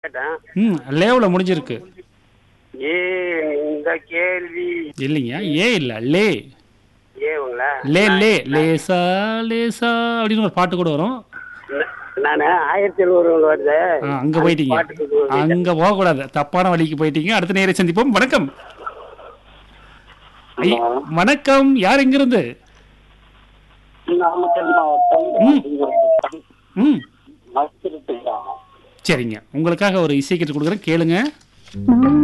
கேட்டேன் ம் லேவில் முடிஞ்சிருக்கு ஏ இந்த கேள்வி இல்லைங்க ஏ இல்லை லே ஏவுங்களா லே லே லேசா லேசா அப்படின்னு ஒரு பாட்டு கூட வரும் நான் ஆயிரத்தி எழுநூறு வருது ஆ, அங்க போயிட்டீங்க பாட்டுக்கு அங்க போகக்கூடாது தப்பான வழிக்கு போயிட்டீங்க அடுத்த நேரம் சந்திப்போம் வணக்கம் ஐ, வணக்கம் யார் எங்கிருந்து நாமக்கல் மாவட்டம் ம் மஸ்திருட்டு கிராமம் சரிங்க உங்களுக்காக ஒரு இசை கேட்டு கொடுக்குறேன் கேளுங்க